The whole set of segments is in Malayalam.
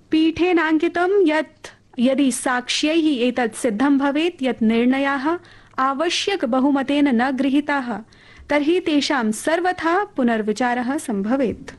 पीठेनाङ्कितं यत् यदि साक्ष्यैः एतत् सिद्धं भवेत् यत् निर्णयाः आवश्यक बहुमतेन न गृहीताः तर्हि तेषां सर्वथा पुनर्विचारः सम्भवेत्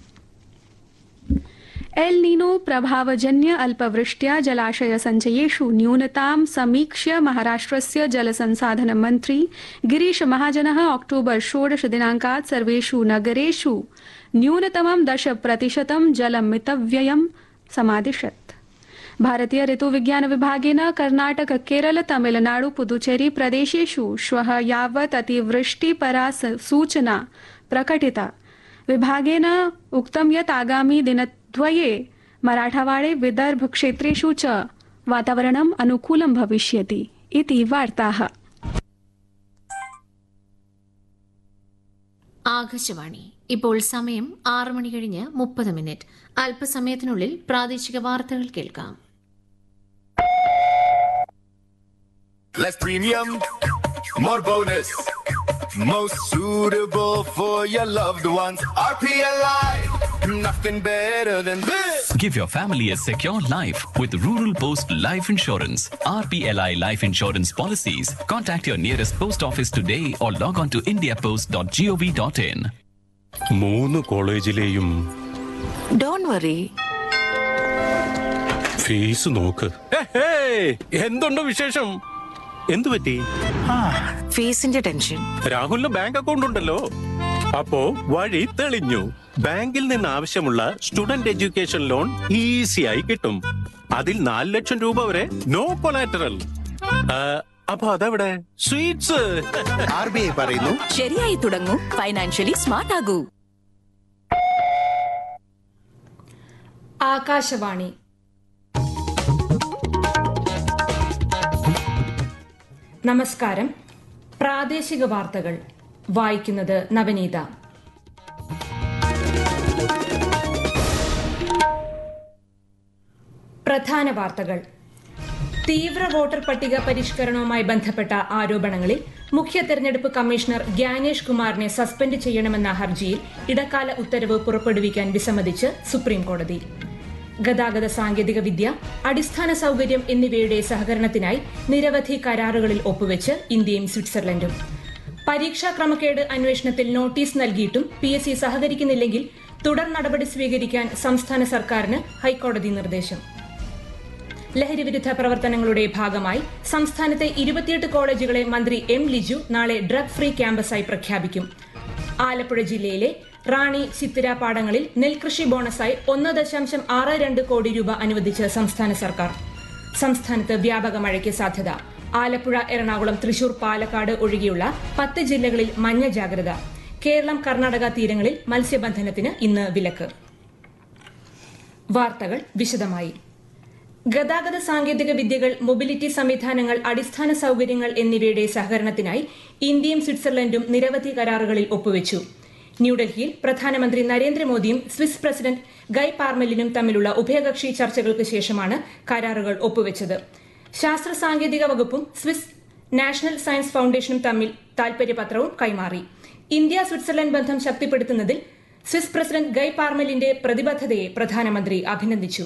एल नीनो प्रभावजन्य अल्पवृष्ट्या जलाशय सञ्चयेषु न्यूनतां समीक्ष्य महाराष्ट्रस्य जलसंसाधन मन्त्री गिरीश महाजनः अक्टोबर षोडश दिनाङ्कात् सर्वेषु नगरेषु न्यूनतमं दश प्रतिशतं जलमितव्ययं समादिशत् भारतीय ऋतुविज्ञान विभागेन कर्नाटक केरल तमिलनाडु पुदुचेरी प्रदेशेषु श्वः यावत् अतिवृष्टिपरा स- सूचना प्रकटिता विभागेन उक्तं यत् आगामि दिनद्वये मराठावाड़े विदर्भ क्षेत्रेषु च वातावरणम् अनुकूलं भविष्यति इति वार्ताः ആകാശവാണി ഇപ്പോൾ സമയം ആറ് മണി കഴിഞ്ഞ് മുപ്പത് മിനിറ്റ് അല്പസമയത്തിനുള്ളിൽ പ്രാദേശിക വാർത്തകൾ കേൾക്കാം Less premium, more bonus. Most suitable for your loved ones. RPLI, nothing better than this. Give your family a secure life with Rural Post Life Insurance. RPLI Life Insurance Policies. Contact your nearest post office today or log on to indiapost.gov.in. മൂന്ന് കോളേജിലെയും ഡോൺ വറി ഫീസ് നോക്ക് എന്തുണ്ട് വിശേഷം എന്തു പറ്റി ഫീസിന്റെ ടെൻഷൻ രാഹുലിന് ബാങ്ക് അക്കൗണ്ട് ഉണ്ടല്ലോ അപ്പോ വഴി തെളിഞ്ഞു ബാങ്കിൽ നിന്ന് ആവശ്യമുള്ള സ്റ്റുഡന്റ് എഡ്യൂക്കേഷൻ ലോൺ ഈസിയായി കിട്ടും അതിൽ നാല് ലക്ഷം രൂപ വരെ നോ കൊളാറ്ററൽ അപ്പൊ അതെവിടെ സ്വീറ്റ്സ് ആർ ബി ഐ പറയുന്നു ശരിയായി തുടങ്ങൂ ഫൈനാൻഷ്യലി സ്മാർട്ട് ആകൂ ആകാശവാണി നമസ്കാരം പ്രാദേശിക വാർത്തകൾ വായിക്കുന്നത് നവനീത പ്രധാന വാർത്തകൾ തീവ്ര വോട്ടർ പട്ടിക പരിഷ്കരണവുമായി ബന്ധപ്പെട്ട ആരോപണങ്ങളിൽ മുഖ്യ തെരഞ്ഞെടുപ്പ് കമ്മീഷണർ ഗ്യാനേഷ് കുമാറിനെ സസ്പെൻഡ് ചെയ്യണമെന്ന ഹർജിയിൽ ഇടക്കാല ഉത്തരവ് പുറപ്പെടുവിക്കാൻ വിസമ്മതിച്ച് സുപ്രീം കോടതി ഗതാഗത സാങ്കേതിക വിദ്യ അടിസ്ഥാന സൌകര്യം എന്നിവയുടെ സഹകരണത്തിനായി നിരവധി കരാറുകളിൽ ഒപ്പുവെച്ച് ഇന്ത്യയും സ്വിറ്റ്സർലൻഡും പരീക്ഷാ ക്രമക്കേട് അന്വേഷണത്തിൽ നോട്ടീസ് നൽകിയിട്ടും പി എസ് സി സഹകരിക്കുന്നില്ലെങ്കിൽ തുടർ നടപടി സ്വീകരിക്കാൻ സംസ്ഥാന സർക്കാരിന് ഹൈക്കോടതി നിർദ്ദേശം ലഹരിവിരുദ്ധ പ്രവർത്തനങ്ങളുടെ ഭാഗമായി സംസ്ഥാനത്തെ ഇരുപത്തിയെട്ട് കോളേജുകളെ മന്ത്രി എം ലിജു നാളെ ഡ്രഗ് ഫ്രീ ക്യാമ്പസായി പ്രഖ്യാപിക്കും ആലപ്പുഴ ജില്ലയിലെ റാണി ചിത്തിര പാടങ്ങളിൽ നെൽകൃഷി ബോണസായി ഒന്ന് ദശാംശം ആറ് രണ്ട് കോടി രൂപ അനുവദിച്ച് സംസ്ഥാന സർക്കാർ സംസ്ഥാനത്ത് വ്യാപക മഴയ്ക്ക് സാധ്യത ആലപ്പുഴ എറണാകുളം തൃശൂർ പാലക്കാട് ഒഴികെയുള്ള പത്ത് ജില്ലകളിൽ മഞ്ഞ ജാഗ്രത കേരളം കർണാടക തീരങ്ങളിൽ മത്സ്യബന്ധനത്തിന് ഇന്ന് വിലക്ക് വാർത്തകൾ വിശദമായി ഗതാഗത സാങ്കേതിക വിദ്യകൾ മൊബിലിറ്റി സംവിധാനങ്ങൾ അടിസ്ഥാന സൌകര്യങ്ങൾ എന്നിവയുടെ സഹകരണത്തിനായി ഇന്ത്യയും സ്വിറ്റ്സർലൻഡും നിരവധി കരാറുകളിൽ ഒപ്പുവെച്ചു ന്യൂഡൽഹിയിൽ പ്രധാനമന്ത്രി നരേന്ദ്രമോദിയും സ്വിസ് പ്രസിഡന്റ് ഗൈ പാർമെലിനും തമ്മിലുള്ള ഉഭയകക്ഷി ചർച്ചകൾക്ക് ശേഷമാണ് കരാറുകൾ ഒപ്പുവെച്ചത് ശാസ്ത്ര സാങ്കേതിക വകുപ്പും സ്വിസ് നാഷണൽ സയൻസ് ഫൌണ്ടേഷനും തമ്മിൽ താൽപര്യപത്രവും കൈമാറി ഇന്ത്യ സ്വിറ്റ്സർലൻഡ് ബന്ധം ശക്തിപ്പെടുത്തുന്നതിൽ സ്വിസ് പ്രസിഡന്റ് ഗൈ പാർമെലിന്റെ പ്രതിബദ്ധതയെ പ്രധാനമന്ത്രി അഭിനന്ദിച്ചു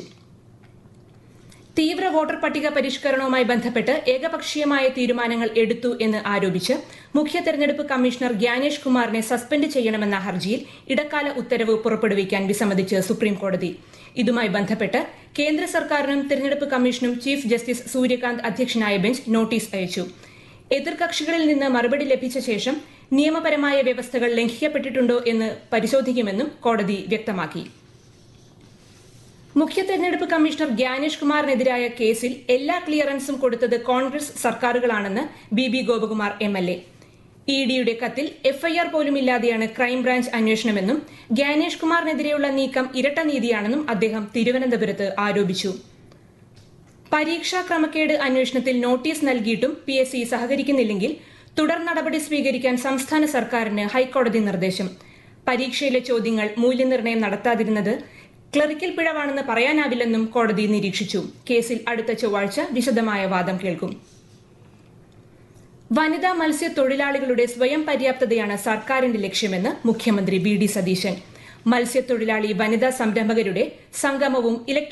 തീവ്ര വോട്ടർ പട്ടിക പരിഷ്കരണവുമായി ബന്ധപ്പെട്ട് ഏകപക്ഷീയമായ തീരുമാനങ്ങൾ എടുത്തു എന്ന് ആരോപിച്ച് മുഖ്യ തെരഞ്ഞെടുപ്പ് കമ്മീഷണർ ഗ്യാനേഷ് കുമാറിനെ സസ്പെൻഡ് ചെയ്യണമെന്ന ഹർജിയിൽ ഇടക്കാല ഉത്തരവ് പുറപ്പെടുവിക്കാൻ വിസമ്മതിച്ച് സുപ്രീം കോടതി ഇതുമായി ബന്ധപ്പെട്ട് കേന്ദ്ര സർക്കാരിനും തെരഞ്ഞെടുപ്പ് കമ്മീഷനും ചീഫ് ജസ്റ്റിസ് സൂര്യകാന്ത് അധ്യക്ഷനായ ബെഞ്ച് നോട്ടീസ് അയച്ചു എതിർകക്ഷികളിൽ നിന്ന് മറുപടി ലഭിച്ച ശേഷം നിയമപരമായ വ്യവസ്ഥകൾ ലംഘിക്കപ്പെട്ടിട്ടുണ്ടോ എന്ന് പരിശോധിക്കുമെന്നും കോടതി വ്യക്തമാക്കി മുഖ്യ തെരഞ്ഞെടുപ്പ് കമ്മീഷണർ ഗ്യാനേഷ് കുമാറിനെതിരായ കേസിൽ എല്ലാ ക്ലിയറൻസും കൊടുത്തത് കോൺഗ്രസ് സർക്കാരുകളാണെന്ന് B B Gopakumar M L A E ഡിയുടെ കത്തിൽ എഫ്ഐആർ പോലുമില്ലാതെയാണ് ക്രൈംബ്രാഞ്ച് അന്വേഷണമെന്നും ഗ്യാനേഷ് കുമാറിനെതിരെയുള്ള നീക്കം ഇരട്ട നീതിയാണെന്നും അദ്ദേഹം തിരുവനന്തപുരത്ത് ആരോപിച്ചു പരീക്ഷാ ക്രമക്കേട് അന്വേഷണത്തിൽ നോട്ടീസ് നൽകിയിട്ടും പി എസ് സി സഹകരിക്കുന്നില്ലെങ്കിൽ തുടർ നടപടി സ്വീകരിക്കാൻ സംസ്ഥാന സർക്കാരിന് ഹൈക്കോടതി നിർദ്ദേശം പരീക്ഷയിലെ ചോദ്യങ്ങൾ മൂല്യനിർണ്ണയം നടത്താതിരുന്നത് ക്ലറിക്കൽ പിഴവാണെന്ന് പറയാനാവില്ലെന്നും കോടതി നിരീക്ഷിച്ചു കേസിൽ അടുത്ത ചൊവ്വാഴ്ച വിശദമായ വാദം കേൾക്കും വനിതാ മത്സ്യത്തൊഴിലാളികളുടെ സ്വയം പര്യാപ്തതയാണ് സർക്കാരിന്റെ ലക്ഷ്യമെന്ന് മുഖ്യമന്ത്രി വി ഡി സതീശൻ മത്സ്യത്തൊഴിലാളി വനിതാ സംരംഭകരുടെ സംഗമവും ഇലക്ട്രിക്